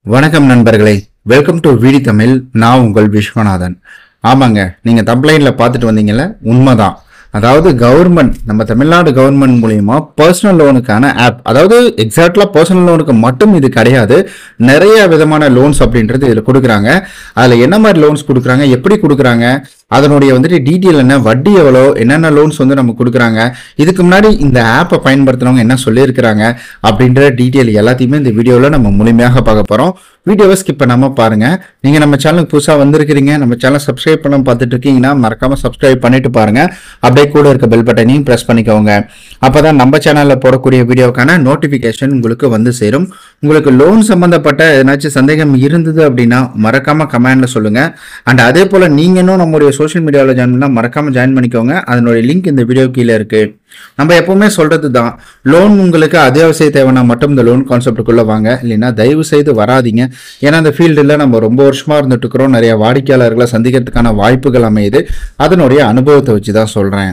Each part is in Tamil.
வணக்கம் நண்பர்களே வெல்கம் டு வீடி தமிழ் நான் உங்கள் விஸ்வநாதன் ஆமாங்க நீங்க தம்ப்ளைன்ல பார்த்துட்டு வந்தீங்கல்ல உண்மைதான் அதாவது கவர்மெண்ட் நம்ம தமிழ்நாடு கவர்மெண்ட் மூலியமா பர்சனல் லோனுக்கான ஆப் அதாவது எக்ஸாக்ட்லா பர்சனல் லோனுக்கு மட்டும் இது கிடையாது நிறைய விதமான லோன்ஸ் அப்படின்றது இதுல கொடுக்குறாங்க அதுல என்ன மாதிரி லோன்ஸ் கொடுக்குறாங்க எப்படி கொடுக்குறாங்க அதனுடைய வந்துட்டு டீட்டெயில் என்ன வட்டி எவ்வளோ என்னென்ன லோன்ஸ் வந்து நமக்கு கொடுக்குறாங்க இதுக்கு முன்னாடி இந்த ஆப்பை பயன்படுத்துனவங்க என்ன சொல்லியிருக்கிறாங்க அப்படின்ற டீட்டெயில் எல்லாத்தையுமே இந்த வீடியோவில் நம்ம முழுமையாக பார்க்க போகிறோம் வீடியோவை ஸ்கிப் பண்ணாமல் பாருங்க நீங்கள் நம்ம சேனலுக்கு புதுசாக வந்திருக்கிறீங்க நம்ம சேனல் சப்ஸ்கிரைப் பண்ண பார்த்துட்டு இருக்கீங்கன்னா மறக்காம சப்ஸ்கிரைப் பண்ணிட்டு பாருங்க அப்படியே கூட இருக்க பெல் பட்டனையும் ப்ரெஸ் பண்ணிக்கோங்க அப்பதான் நம்ம சேனலில் போடக்கூடிய வீடியோக்கான நோட்டிஃபிகேஷன் உங்களுக்கு வந்து சேரும் உங்களுக்கு லோன் சம்பந்தப்பட்ட ஏதாச்சும் சந்தேகம் இருந்தது அப்படின்னா மறக்காம கமெண்ட்ல சொல்லுங்க அண்ட் அதே போல நீங்க இன்னும் நம்மளுடைய சோஷியல் மீடியாவில் ஜாயின் பண்ணா மறக்காம ஜாயின் பண்ணிக்கோங்க அதனுடைய லிங்க் இந்த வீடியோ கீழே இருக்கு நம்ம எப்பவுமே சொல்றது தான் லோன் உங்களுக்கு அத்தியாவசிய தேவைன்னா மட்டும் இந்த லோன் கான்செப்டுக்குள்ள வாங்க இல்லைன்னா தயவு செய்து வராதீங்க ஏன்னா அந்த ஃபீல்டில் நம்ம ரொம்ப வருஷமா இருந்துட்டு இருக்கிறோம் நிறைய வாடிக்கையாளர்களை சந்திக்கிறதுக்கான வாய்ப்புகள் அமையுது அதனுடைய அனுபவத்தை வச்சு தான் சொல்றேன்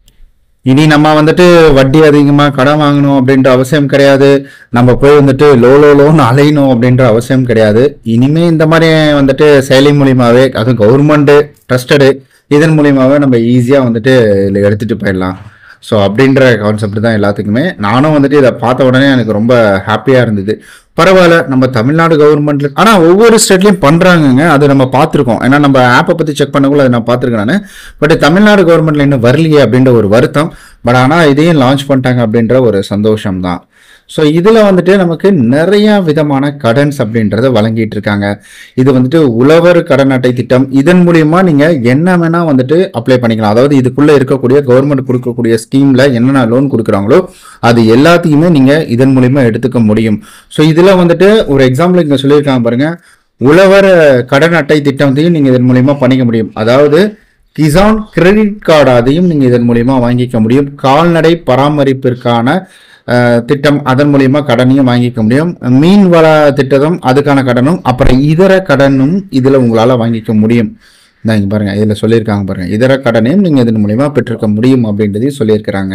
இனி நம்ம வந்துட்டு வட்டி அதிகமாக கடன் வாங்கணும் அப்படின்ற அவசியம் கிடையாது நம்ம போய் வந்துட்டு லோ லோ லோன் அலையணும் அப்படின்ற அவசியம் கிடையாது இனிமே இந்த மாதிரி வந்துட்டு செயலி மூலியமாவே அதுவும் கவர்மெண்ட் ட்ரஸ்டடு இதன் மூலியமாவே நம்ம ஈஸியாக வந்துட்டு இதில் எடுத்துட்டு போயிடலாம் ஸோ அப்படின்ற கான்செப்ட் தான் எல்லாத்துக்குமே நானும் வந்துட்டு இதை பார்த்த உடனே எனக்கு ரொம்ப ஹாப்பியாக இருந்தது பரவாயில்ல நம்ம தமிழ்நாடு கவர்மெண்ட்ல ஆனால் ஒவ்வொரு ஸ்டேட்லையும் பண்ணுறாங்கங்க அது நம்ம பார்த்துருக்கோம் ஏன்னா நம்ம ஆப்பை பற்றி செக் பண்ணக்குள்ள அதை நான் பார்த்துருக்கேன் நான் பட் தமிழ்நாடு கவர்மெண்ட்ல இன்னும் வரலையே அப்படின்ற ஒரு வருத்தம் பட் ஆனால் இதையும் லான்ச் பண்ணிட்டாங்க அப்படின்ற ஒரு சந்தோஷம் தான் ஸோ இதில் வந்துட்டு நமக்கு நிறைய விதமான கடன்ஸ் அப்படின்றத வழங்கிட்டு இருக்காங்க இது வந்துட்டு உழவர் கடன் அட்டை திட்டம் இதன் மூலியமா நீங்கள் என்ன வேணால் வந்துட்டு அப்ளை பண்ணிக்கலாம் அதாவது இதுக்குள்ளே இருக்கக்கூடிய கவர்மெண்ட் கொடுக்கக்கூடிய ஸ்கீமில் என்னென்ன லோன் கொடுக்குறாங்களோ அது எல்லாத்தையுமே நீங்கள் இதன் மூலியமா எடுத்துக்க முடியும் ஸோ இதில் வந்துட்டு ஒரு எக்ஸாம்பிள் இங்கே சொல்லியிருக்காங்க பாருங்க உழவர் கடன் அட்டை திட்டத்தையும் நீங்கள் இதன் மூலியமா பண்ணிக்க முடியும் அதாவது கிசான் கிரெடிட் கார்டு அதையும் நீங்கள் இதன் மூலியமா வாங்கிக்க முடியும் கால்நடை பராமரிப்பிற்கான அஹ், திட்டம் அதன் மூலியமா கடனையும் வாங்கிக்க முடியும் மீன் வள திட்டமும் அதுக்கான கடனும் அப்புறம் இதர கடனும் இதுல உங்களால வாங்கிக்க முடியும் இந்தா இங்க பாருங்க இதுல சொல்லியிருக்காங்க பாருங்க இதர கடனையும் நீங்க இதன் மூலியமா பெற்றிருக்க முடியும் அப்படின்றதையும் சொல்லியிருக்கிறாங்க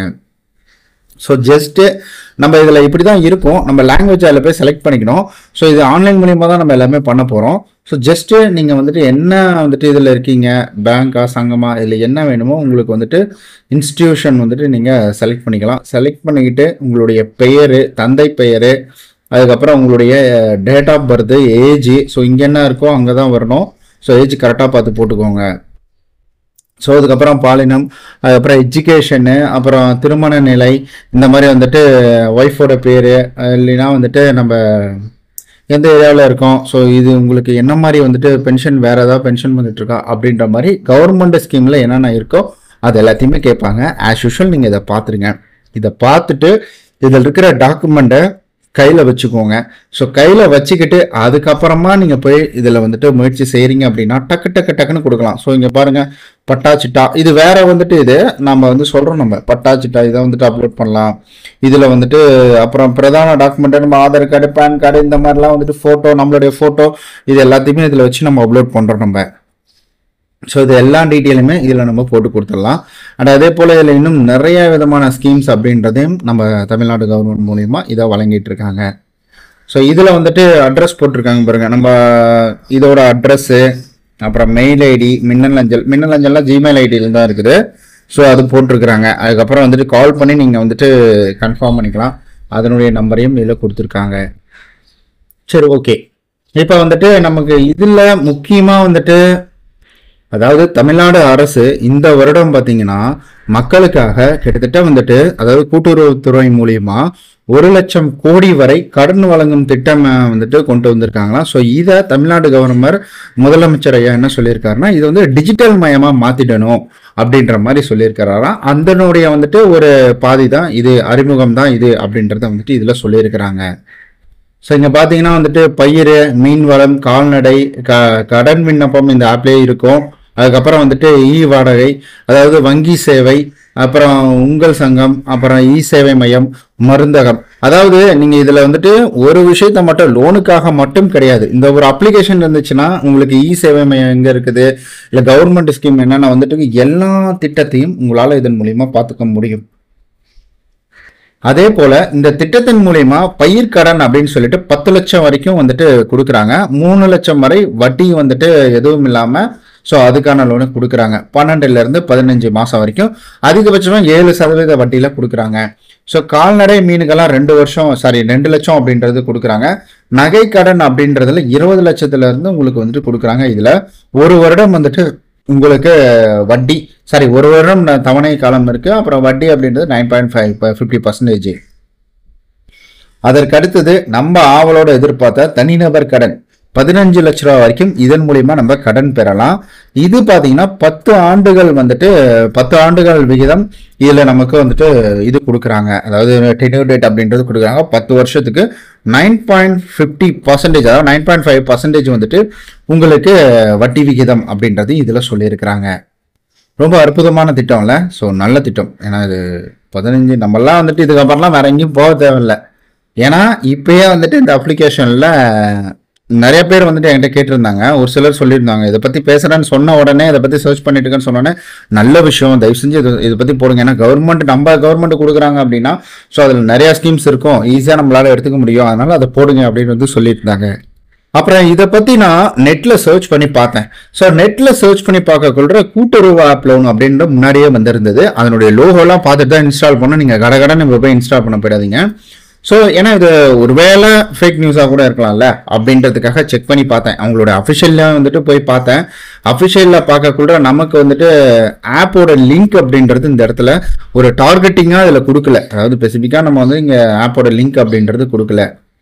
ஸோ ஜஸ்ட்டு நம்ம இதில் இப்படி தான் இருக்கும் நம்ம லாங்குவேஜ் அதில் போய் செலக்ட் பண்ணிக்கணும் ஸோ இது ஆன்லைன் மூலியமாக தான் நம்ம எல்லாமே பண்ண போகிறோம் ஸோ ஜஸ்ட்டு நீங்கள் வந்துட்டு என்ன வந்துட்டு இதில் இருக்கீங்க பேங்க்கா சங்கமா இதில் என்ன வேணுமோ உங்களுக்கு வந்துட்டு இன்ஸ்டிடியூஷன் வந்துட்டு நீங்கள் செலக்ட் பண்ணிக்கலாம் செலக்ட் பண்ணிக்கிட்டு உங்களுடைய பெயர் தந்தை பெயர் அதுக்கப்புறம் உங்களுடைய date of birth age so இங்கே என்ன இருக்கோ அங்கே தான் வரணும் ஸோ ஏஜ் கரெக்டாக பார்த்து போட்டுக்கோங்க ஸோ அதுக்கப்புறம் பாலினம் அதுக்கப்புறம் எஜுகேஷனு அப்புறம் திருமண நிலை இந்த மாதிரி வந்துட்டு ஒய்ஃபோட பேர் இல்லைன்னா வந்துட்டு நம்ம எந்த ஏரியாவில் இருக்கோம் ஸோ இது உங்களுக்கு என்ன மாதிரி வந்துட்டு பென்ஷன் வேறு ஏதாவது பென்ஷன் வந்துட்டு இருக்கா அப்படின்ற மாதிரி கவர்மெண்ட் ஸ்கீமில் என்னென்ன இருக்கோ அது எல்லாத்தையுமே கேட்பாங்க ஆஸ் யூஷுவல் நீங்கள் இதை பார்த்துருங்க இதை பார்த்துட்டு இதில் இருக்கிற டாக்குமெண்ட்டை கையில் வச்சுக்கோங்க ஸோ கையில் வச்சுக்கிட்டு அதுக்கப்புறமா நீங்கள் போய் இதில் வந்துட்டு முயற்சி செய்கிறீங்க அப்படின்னா டக்கு டக்கு டக்குன்னு கொடுக்கலாம் ஸோ இங்கே பாருங்கள் பட்டா சிட்டா இது வேற வந்துட்டு இது நம்ம வந்து சொல்கிறோம் நம்ம பட்டா சிட்டா இதை வந்துட்டு அப்லோட் பண்ணலாம் இதில் வந்துட்டு அப்புறம் பிரதான டாக்குமெண்ட் நம்ம ஆதார் கார்டு பேன் கார்டு இந்த மாதிரிலாம் வந்துட்டு ஃபோட்டோ நம்மளுடைய ஃபோட்டோ இது எல்லாத்தையுமே இதில் வச்சு நம்ம அப்லோட் பண்ணுறோம் நம்ம ஸோ இது எல்லா டீட்டெயிலுமே இதில் நம்ம போட்டு கொடுத்துடலாம் அண்ட் அதே போல் இதில் இன்னும் நிறைய விதமான ஸ்கீம்ஸ் அப்படின்றதையும் நம்ம தமிழ்நாடு கவர்மெண்ட் மூலியமா இதை வழங்கிட்டு இருக்காங்க ஸோ இதில் வந்துட்டு அட்ரஸ் போட்டிருக்காங்க பாருங்க நம்ம இதோட அட்ரஸ்ஸு அப்புறம் மெயில் ஐடி மின்னல் அஞ்சல் மின்னல் அஞ்சல்லாம் ஜிமெயில் ஐடியில் தான் இருக்குது ஸோ அது போட்டிருக்கிறாங்க அதுக்கப்புறம் வந்துட்டு கால் பண்ணி நீங்கள் வந்துட்டு கன்ஃபார்ம் பண்ணிக்கலாம் அதனுடைய நம்பரையும் இதில் கொடுத்துருக்காங்க சரி ஓகே இப்போ வந்துட்டு நமக்கு இதில் முக்கியமாக வந்துட்டு அதாவது தமிழ்நாடு அரசு இந்த வருடம் பார்த்தீங்கன்னா மக்களுக்காக கிட்டத்தட்ட வந்துட்டு அதாவது கூட்டுறவுத்துறை மூலியமா ஒரு லட்சம் கோடி வரை கடன் வழங்கும் திட்டம் அஹ், வந்துட்டு கொண்டு வந்திருக்காங்களாம் ஸோ இதை தமிழ்நாடு கவர்னர் முதலமைச்சர் ஐயா என்ன சொல்லியிருக்காருன்னா இது வந்து டிஜிட்டல் மயமா மாத்திடணும் அப்படின்ற மாதிரி சொல்லியிருக்கிறாராம் அதனுடைய வந்துட்டு ஒரு பாதி தான் இது அறிமுகம் தான் இது அப்படின்றத வந்துட்டு இதுல சொல்லியிருக்கிறாங்க ஸோ இங்கே பார்த்தீங்கன்னா வந்துட்டு பயிர் மீன் வளம் கால்நடை க கடன் விண்ணப்பம் இந்த ஆப்லேயே இருக்கும் அதுக்கப்புறம் வந்துட்டு இ வாடகை அதாவது வங்கி சேவை அப்புறம் உங்கள் சங்கம் அப்புறம் இ சேவை மையம் மருந்தகம் அதாவது நீங்கள் இதில் வந்துட்டு ஒரு விஷயத்த மட்டும் லோனுக்காக மட்டும் கிடையாது இந்த ஒரு அப்ளிகேஷன் இருந்துச்சுன்னா உங்களுக்கு இ சேவை மையம் எங்கே இருக்குது இல்லை கவர்மெண்ட் ஸ்கீம் என்னென்ன வந்துட்டு எல்லா திட்டத்தையும் உங்களால் இதன் மூலியமா பார்த்துக்க முடியும் அதே போல இந்த திட்டத்தின் மூலியமா பயிர் கடன் அப்படின்னு சொல்லிட்டு பத்து லட்சம் வரைக்கும் வந்துட்டு கொடுக்குறாங்க மூணு லட்சம் வரை வட்டி வந்துட்டு எதுவும் இல்லாம ஸோ அதுக்கான லோனு கொடுக்குறாங்க பன்னெண்டுல இருந்து பதினஞ்சு மாசம் வரைக்கும் அதிகபட்சமா ஏழு சதவீத வட்டியில கொடுக்குறாங்க ஸோ கால்நடை மீனுக்கெல்லாம் ரெண்டு வருஷம் சாரி ரெண்டு லட்சம் அப்படின்றது கொடுக்குறாங்க நகை கடன் அப்படின்றதுல இருபது லட்சத்துல இருந்து உங்களுக்கு வந்துட்டு கொடுக்குறாங்க இதுல ஒரு வருடம் வந்துட்டு உங்களுக்கு வட்டி சாரி ஒரு வருடம் ந- தவணை காலம் இருக்கு அப்புறம் வட்டி அப்படின்றது nine point five fifty percentage அதற்கு அடுத்தது நம்ம ஆவலோட எதிர்பார்த்த தனிநபர் கடன் பதினஞ்சு லட்ச ரூபா வரைக்கும் இதன் மூலியமா நம்ம கடன் பெறலாம் இது பாத்தீங்கன்னா பத்து ஆண்டுகள் வந்துட்டு பத்து ஆண்டுகள் விகிதம் இதுல நமக்கு வந்துட்டு இது கொடுக்குறாங்க அதாவது டென்யூர் டேட் அப்படின்றது கொடுக்குறாங்க பத்து வருஷத்துக்கு நைன் பாயிண்ட் ஃபிஃப்டி பர்சன்டேஜ் அதாவது நைன் பாயிண்ட் ஃபைவ் பர்சன்டேஜ் வந்துட்டு உங்களுக்கு வட்டி விகிதம் அப்படின்றது இதுல சொல்லியிருக்கிறாங்க ரொம்ப அற்புதமான திட்டம்ல ஸோ நல்ல திட்டம் ஏன்னா இது பதினஞ்சு நம்மலாம் வந்துட்டு இதுக்கப்புறம்லாம் வேற எங்கேயும் போக தேவையில்ல ஏன்னா இப்பயே வந்துட்டு இந்த அப்ளிகேஷன்ல நிறைய பேர் வந்துட்டு என்கிட்ட கேட்டிருந்தாங்க ஒரு சிலர் சொல்லியிருந்தாங்க இதை பத்தி பேசுறேன்னு சொன்ன உடனே இதை பத்தி சர்ச் பண்ணிட்டு இருக்கேன்னு சொன்ன உடனே நல்ல விஷயம் தயவு செஞ்சு இது இதை பத்தி போடுங்க ஏன்னா கவர்மெண்ட் நம்ம கவர்மெண்ட் கொடுக்குறாங்க அப்படின்னா ஸோ அதில் நிறைய ஸ்கீம்ஸ் இருக்கும் ஈஸியாக நம்மளால எடுத்துக்க முடியும் அதனால அதை போடுங்க அப்படின்னு வந்து சொல்லியிருந்தாங்க அப்புறம் இதை பத்தி நான் நெட்ல சர்ச் பண்ணி பார்த்தேன் ஸோ நெட்ல சர்ச் பண்ணி பார்க்கக்குள்ள கூட்டுறவு ஆப் லோன் அப்படின்ற முன்னாடியே வந்திருந்தது அதனுடைய லோகோலாம் பார்த்துட்டு தான் இன்ஸ்டால் பண்ண நீங்க கடகடன்னு இப்போ போய் இன்ஸ்டால் பண்ண போயிடாதீங்க ஸோ ஏன்னா இது ஒருவேளை ஃபேக் நியூஸாக கூட இருக்கலாம்ல அப்படின்றதுக்காக செக் பண்ணி பார்த்தேன் அவங்களோட அஃபிஷியலில் வந்துட்டு போய் பார்த்தேன் அஃபிஷியலில் பார்க்கக்குள்ள நமக்கு வந்துட்டு ஆப்போட லிங்க் அப்படின்றது இந்த இடத்துல ஒரு டார்கெட்டிங்காக இதில் கொடுக்கல அதாவது ஸ்பெசிஃபிக்காக நம்ம வந்து இங்கே ஆப்போட லிங்க் அப்படின்றது கொடுக்கல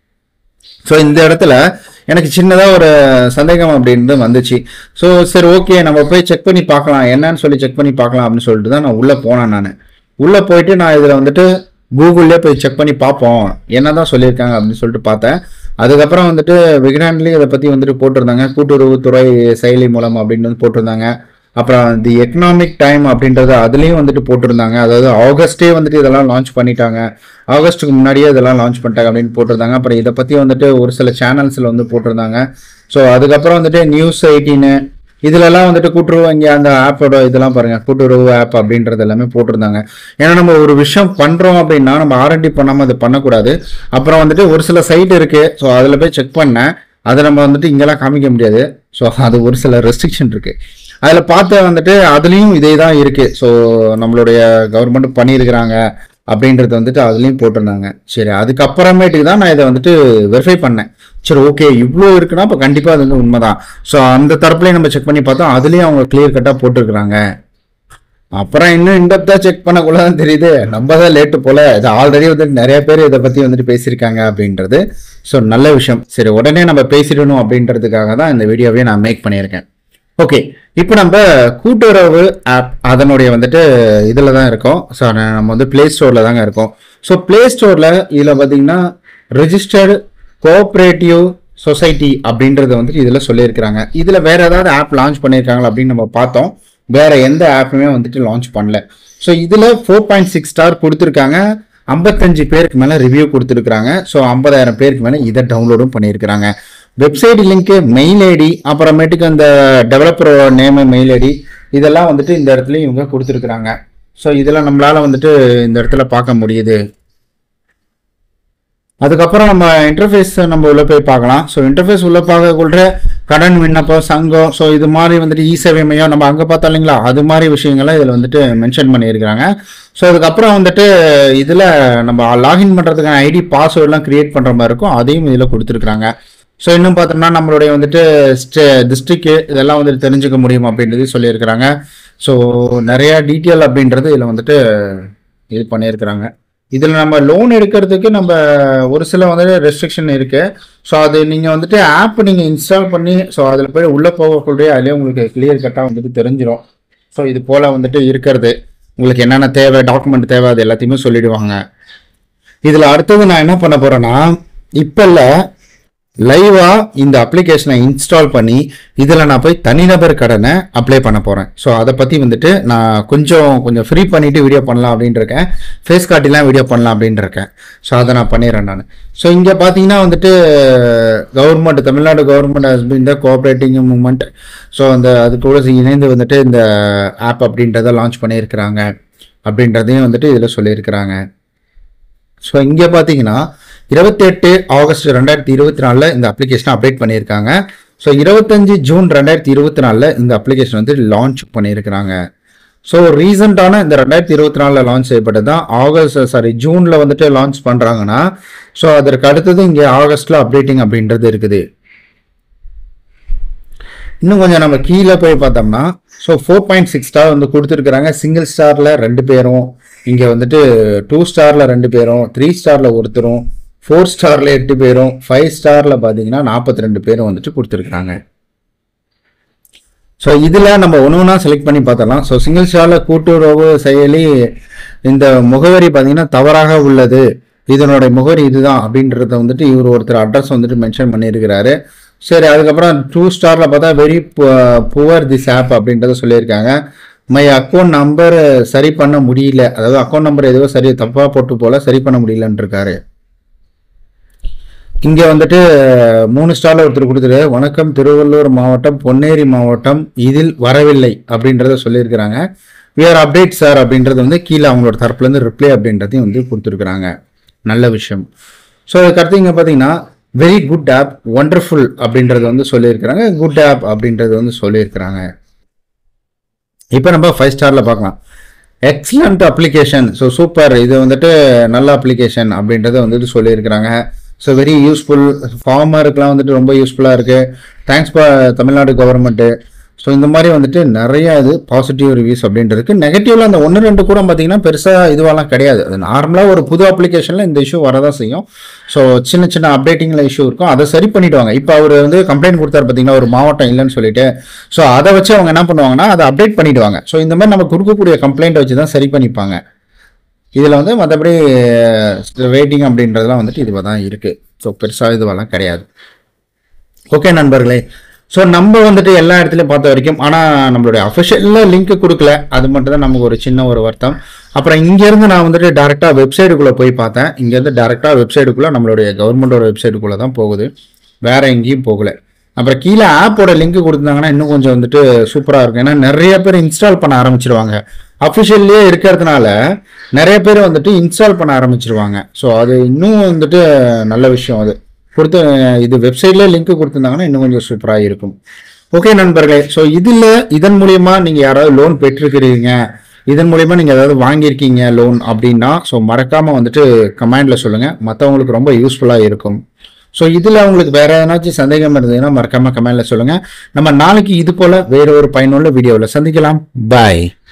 ஸோ இந்த இடத்துல எனக்கு சின்னதாக ஒரு சந்தேகம் அப்படின்றது வந்துச்சு ஸோ சரி ஓகே நம்ம போய் செக் பண்ணி பார்க்கலாம் என்னன்னு சொல்லி செக் பண்ணி பார்க்கலாம் அப்படின்னு சொல்லிட்டு தான் நான் உள்ளே போனேன் நான் உள்ளே போயிட்டு நான் இதில் வந்துட்டு கூகுள்லேயே போய் செக் பண்ணி பார்ப்போம் என்னதான் சொல்லியிருக்காங்க அப்படின்னு சொல்லிட்டு பார்த்தேன் அதுக்கப்புறம் வந்துட்டு விக்னான்லேயும் இதை பற்றி வந்துட்டு போட்டிருந்தாங்க கூட்டுறவுத்துறை செயலி மூலம் அப்படின்னு வந்து போட்டிருந்தாங்க அப்புறம் தி எக்கனாமிக் டைம் அப்படின்றது அதுலேயும் வந்துட்டு போட்டிருந்தாங்க அதாவது ஆகஸ்டே வந்துட்டு இதெல்லாம் லான்ச் பண்ணிட்டாங்க ஆகஸ்ட்டுக்கு முன்னாடியே இதெல்லாம் லான்ச் பண்ணிட்டாங்க அப்படின்னு போட்டிருந்தாங்க அப்புறம் இதை பற்றி வந்துட்டு ஒரு சில சேனல்ஸில் வந்து போட்டிருந்தாங்க ஸோ அதுக்கப்புறம் வந்துட்டு நியூஸ் எயிட்டீனு இதுலலாம் வந்துட்டு கூட்டுறவு இங்கே அந்த ஆப்போட இதெல்லாம் பாருங்க கூட்டுறவு ஆப் அப்படின்றது எல்லாமே போட்டிருந்தாங்க ஏன்னா நம்ம ஒரு விஷயம் பண்றோம் அப்படின்னா நம்ம ஆர்என்டி பண்ணாம அது பண்ணக்கூடாது அப்புறம் வந்துட்டு ஒரு சில சைட் இருக்கு ஸோ அதில் போய் செக் பண்ணேன் அதை நம்ம வந்துட்டு இங்கெல்லாம் காமிக்க முடியாது ஸோ அது ஒரு சில ரெஸ்ட்ரிக்ஷன் இருக்கு அதில் பார்த்து வந்துட்டு அதுலேயும் இதே தான் இருக்கு ஸோ நம்மளுடைய கவர்மெண்ட் பண்ணியிருக்கிறாங்க அப்படின்றது வந்துட்டு அதுலேயும் போட்டிருந்தாங்க சரி அதுக்கப்புறமேட்டுக்கு தான் நான் இதை வந்துட்டு வெரிஃபை பண்ணேன் சரி ஓகே இவ்வளோ இருக்குன்னா அப்போ கண்டிப்பாக அது வந்து உண்மைதான் ஸோ அந்த தரப்புலையும் நம்ம செக் பண்ணி பார்த்தோம் அதுலேயும் அவங்க கிளியர் கட்டாக போட்டிருக்கிறாங்க அப்புறம் இன்னும் இன்டெப்தா செக் பண்ணக்குள்ள தான் தெரியுது நம்ம தான் லேட்டு போல இது ஆல்ரெடி வந்து நிறைய பேர் இதை பத்தி வந்துட்டு பேசியிருக்காங்க அப்படின்றது ஸோ நல்ல விஷயம் சரி உடனே நம்ம பேசிடணும் அப்படின்றதுக்காக தான் இந்த வீடியோவே நான் மேக் பண்ணியிருக்கேன் ஓகே இப்போ நம்ம கூட்டுறவு ஆப் அதனுடைய வந்துட்டு இதில் தான் இருக்கோம் ஸோ நம்ம வந்து ப்ளே ஸ்டோரில் தாங்க இருக்கோம் ஸோ ப்ளே ஸ்டோரில் இதில் பார்த்தீங்கன்னா ரெஜிஸ்டர்டு கோஆப்ரேட்டிவ் சொசைட்டி அப்படின்றத வந்துட்டு இதில் சொல்லியிருக்கிறாங்க இதில் வேற ஏதாவது ஆப் லான்ச் பண்ணியிருக்காங்களா அப்படின்னு நம்ம பார்த்தோம் வேற எந்த ஆப்புமே வந்துட்டு லான்ச் பண்ணல ஸோ இதில் ஃபோர் பாயிண்ட் சிக்ஸ் ஸ்டார் கொடுத்துருக்காங்க ஐம்பத்தஞ்சு பேருக்கு மேலே ரிவ்யூ கொடுத்துருக்காங்க ஸோ ஐம்பதாயிரம் பேருக்கு மேலே இதை டவுன்லோடும் பண்ணியிருக்கிறாங்க வெப்சைட் லிங்க்கு மெயில் ஐடி அப்புறமேட்டுக்கு அந்த டெவலப்பரோட நேமு மெயில் ஐடி இதெல்லாம் வந்துட்டு இந்த இடத்துல இவங்க கொடுத்துருக்குறாங்க ஸோ இதெல்லாம் நம்மளால வந்துட்டு இந்த இடத்துல பார்க்க முடியுது அதுக்கப்புறம் நம்ம இன்டர்ஃபேஸ் நம்ம உள்ள போய் பார்க்கலாம் ஸோ இன்டர்ஃபேஸ் உள்ள பார்க்கக்குள்ள கடன் விண்ணப்பம் சங்கம் ஸோ இது மாதிரி வந்துட்டு இ சேவை மையம் நம்ம அங்கே பார்த்தோம் இல்லைங்களா அது மாதிரி விஷயங்கள்லாம் இதில் வந்துட்டு மென்ஷன் பண்ணியிருக்கிறாங்க ஸோ அதுக்கப்புறம் வந்துட்டு இதில் நம்ம லாகின் பண்ணுறதுக்கான ஐடி பாஸ்வேர்ட்லாம் கிரியேட் பண்ணுற மாதிரி இருக்கும் அதையும் இதில் கொடுத்துருக்குறாங்க ஸோ இன்னும் பார்த்தோம்னா நம்மளுடைய வந்துட்டு ஸ்டே டிஸ்ட்ரிக்ட் இதெல்லாம் வந்துட்டு தெரிஞ்சுக்க முடியும் அப்படின்றது சொல்லியிருக்கிறாங்க ஸோ நிறைய டீட்டெயில் அப்படின்றது இதில் வந்துட்டு இது பண்ணியிருக்கிறாங்க இதில் நம்ம லோன் எடுக்கிறதுக்கு நம்ம ஒரு சில வந்துட்டு ரெஸ்ட்ரிக்ஷன் இருக்கு ஸோ அது நீங்கள் வந்துட்டு ஆப் நீங்கள் இன்ஸ்டால் பண்ணி ஸோ அதில் போய் உள்ளே போகக்கூடிய அதிலே உங்களுக்கு கிளியர் கட்டாக வந்துட்டு தெரிஞ்சிடும் ஸோ இது போல் வந்துட்டு இருக்கிறது உங்களுக்கு என்னென்ன தேவை டாக்குமெண்ட் தேவை அது எல்லாத்தையுமே சொல்லிடுவாங்க இதில் அடுத்தது நான் என்ன பண்ண போகிறேன்னா இப்போ இல்லை லைவா இந்த அப்ளிகேஷனை இன்ஸ்டால் பண்ணி இதில் நான் போய் தனிநபர் கடனை அப்ளை பண்ண போகிறேன் ஸோ அதை பற்றி வந்துட்டு நான் கொஞ்சம் கொஞ்சம் ஃப்ரீ பண்ணிவிட்டு வீடியோ பண்ணலாம் அப்படின்ட்டு இருக்கேன் ஃபேஸ் காட்டிலாம் வீடியோ பண்ணலாம் அப்படின்ட்டு இருக்கேன் ஸோ அதை நான் பண்ணிடுறேன் நான் ஸோ இங்கே பார்த்தீங்கன்னா வந்துட்டு government Tamil Nadu government has been the cooperating movement so அந்த அது கூட இணைந்து வந்துட்டு இந்த ஆப் அப்படின்றத லான்ச் பண்ணியிருக்கிறாங்க அப்படின்றதையும் வந்துட்டு இதில் சொல்லியிருக்கிறாங்க ஸோ இங்கே பார்த்தீங்கன்னா இருபத்தெட்டு ஆகஸ்ட் ரெண்டாயிரத்தி இருபத்தி நாலில் இந்த அப்ளிகேஷனை அப்டேட் பண்ணியிருக்காங்க ஸோ இருபத்தஞ்சு ஜூன் ரெண்டாயிரத்தி இருபத்தி நாலில் இந்த அப்ளிகேஷன் வந்து லான்ச் பண்ணியிருக்கிறாங்க ஸோ ரீசெண்டான இந்த ரெண்டாயிரத்தி இருபத்தி நாலில் லான்ச் செய்யப்பட்டது தான் ஆகஸ்ட் சாரி ஜூனில் வந்துட்டு லான்ச் பண்ணுறாங்கன்னா ஸோ அதற்கு அடுத்தது இங்கே ஆகஸ்ட்டில் அப்டேட்டிங் அப்படின்றது இருக்குது இன்னும் கொஞ்சம் நம்ம கீழே போய் பார்த்தோம்னா so four point six star வந்து கொடுத்துருக்குறாங்க சிங்கிள் ஸ்டாரில் ரெண்டு பேரும் இங்கே வந்துட்டு டூ ஸ்டாரில் ரெண்டு பேரும் த்ரீ ஸ்டாரில் ஒருத்தரும் ஃபோர் ஸ்டாரில் எட்டு பேரும் ஃபைவ் ஸ்டாரில் பார்த்தீங்கன்னா நாற்பத்தி ரெண்டு பேரும் வந்துட்டு கொடுத்துருக்குறாங்க ஸோ இதில் நம்ம ஒன்று ஒன்றா செலக்ட் பண்ணி பார்த்தலாம் ஸோ சிங்கிள் ஸ்டாரில் கூட்டுறவு செயலி இந்த முகவரி பார்த்தீங்கன்னா தவறாக உள்ளது இதனுடைய முகவரி இதுதான் அப்படின்றத வந்துட்டு இவர் ஒருத்தர் அட்ரஸ் வந்துட்டு மென்ஷன் பண்ணியிருக்கிறாரு சரி அதுக்கப்புறம் டூ ஸ்டாரில் பார்த்தா வெரி புவர் திஸ் ஆப் அப்படின்றத சொல்லியிருக்காங்க மை அக்கௌண்ட் நம்பர் சரி பண்ண முடியல அதாவது அக்கௌண்ட் நம்பர் எதுவோ சரி தப்பாக போட்டு போல சரி பண்ண முடியலன்னு இருக்காரு இங்க வந்துட்டு மூணு ஸ்டார்ல ஒருத்தர் கொடுத்துரு வணக்கம் திருவள்ளூர் மாவட்டம் பொன்னேரி மாவட்டம் இதில் வரவில்லை அப்படின்றத சொல்லியிருக்கிறாங்க விஆர் அப்டேட் சார் அப்படின்றது வந்து கீழே அவங்களோட தரப்புல இருந்து ரிப்ளை அப்படின்றதையும் வந்து கொடுத்துருக்குறாங்க நல்ல விஷயம் ஸோ அதுக்கடுத்து இங்க பார்த்தீங்கன்னா வெரி குட் ஆப் ஒண்டர்ஃபுல் அப்படின்றது வந்து சொல்லியிருக்கிறாங்க குட் ஆப் அப்படின்றது வந்து சொல்லியிருக்கிறாங்க இப்போ நம்ம ஃபைவ் ஸ்டாரில் பார்க்கலாம் எக்ஸலண்ட் அப்ளிகேஷன் ஸோ சூப்பர் இது வந்துட்டு நல்ல அப்ளிகேஷன் அப்படின்றத வந்துட்டு சொல்லியிருக்கிறாங்க ஸோ வெரி யூஸ்ஃபுல் ஃபார்மருக்குலாம் வந்துட்டு ரொம்ப யூஸ்ஃபுல்லாக இருக்குது thanks for Tamil Nadu government so இந்த மாதிரி வந்துட்டு நிறைய இது பாசிட்டிவ் ரிவ்யூஸ் அப்படின்றதுக்கு நெகட்டிவ்ல அந்த ஒன்று ரெண்டு கூட பார்த்தீங்கன்னா பெருசாக இதுவெல்லாம் கிடையாது அது நார்மலாக ஒரு புது அப்ளிகேஷனில் இந்த இஷ்யூ வரதான் செய்யும் ஸோ சின்ன சின்ன அப்டேட்டிங்கில் இஷ்யூ இருக்கும் அதை சரி பண்ணிடுவாங்க இப்போ அவர் வந்து கம்ப்ளைண்ட் கொடுத்தாரு பார்த்தீங்கன்னா ஒரு மாவட்டம் இல்லைன்னு சொல்லிட்டு ஸோ அதை வச்சு அவங்க என்ன பண்ணுவாங்கன்னா அதை அப்டேட் பண்ணிடுவாங்க ஸோ இந்த மாதிரி நம்ம கொடுக்கக்கூடிய கம்ப்ளைண்ட்டை வச்சு தான் சரி பண்ணிப்பாங்க இதில் வந்து மற்றபடி ரேட்டிங் அப்படின்றதெல்லாம் வந்துட்டு இதுவாக தான் இருக்குது ஸோ பெருசாக இதுவெல்லாம் கிடையாது ஓகே நண்பர்களே ஸோ நம்ம வந்துட்டு எல்லா இடத்துலையும் பார்த்த வரைக்கும் ஆனால் நம்மளுடைய அஃபிஷியலில் லிங்க் கொடுக்கல அது மட்டும் தான் நமக்கு ஒரு சின்ன ஒரு வருத்தம் அப்புறம் இங்கேருந்து நான் வந்துட்டு டேரெக்டாக வெப்சைட்டுக்குள்ளே போய் பார்த்தேன் இங்கேருந்து டேரெக்டாக வெப்சைட்டுக்குள்ளே நம்மளுடைய கவர்மெண்டோட வெப்சைட்டுக்குள்ளே தான் போகுது வேற எங்கேயும் போகல அப்புறம் கீழே ஆப்போட லிங்க் கொடுத்தாங்கன்னா இன்னும் கொஞ்சம் வந்துட்டு சூப்பராக இருக்கும் ஏன்னா நிறைய பேர் இன்ஸ்டால் பண்ண ஆரம்பிச்சிருவாங்க அஃபிஷியல்லே இருக்கிறதுனால நிறைய பேர் வந்துட்டு இன்ஸ்டால் பண்ண ஆரம்பிச்சிருவாங்க ஸோ அது இன்னும் வந்துட்டு நல்ல விஷயம் அது கொடுத்து இது வெப்சைட்ல லிங்க் கொடுத்துருந்தாங்கன்னா இன்னும் கொஞ்சம் சூப்பராக இருக்கும் ஓகே நண்பர்களே ஸோ இதில் இதன் மூலியமா நீங்கள் யாராவது லோன் பெற்றிருக்கிறீங்க இதன் மூலியமா நீங்கள் ஏதாவது வாங்கியிருக்கீங்க லோன் அப்படின்னா ஸோ மறக்காமல் வந்துட்டு கமெண்டில் சொல்லுங்கள் மற்றவங்களுக்கு ரொம்ப யூஸ்ஃபுல்லாக இருக்கும் ஸோ இதில் உங்களுக்கு வேற ஏதாச்சும் சந்தேகம் இருந்ததுன்னா மறக்காமல் கமெண்டில் சொல்லுங்கள் நம்ம நாளைக்கு இது போல் வேற ஒரு பயனுள்ள வீடியோவில் சந்திக்கலாம் பாய்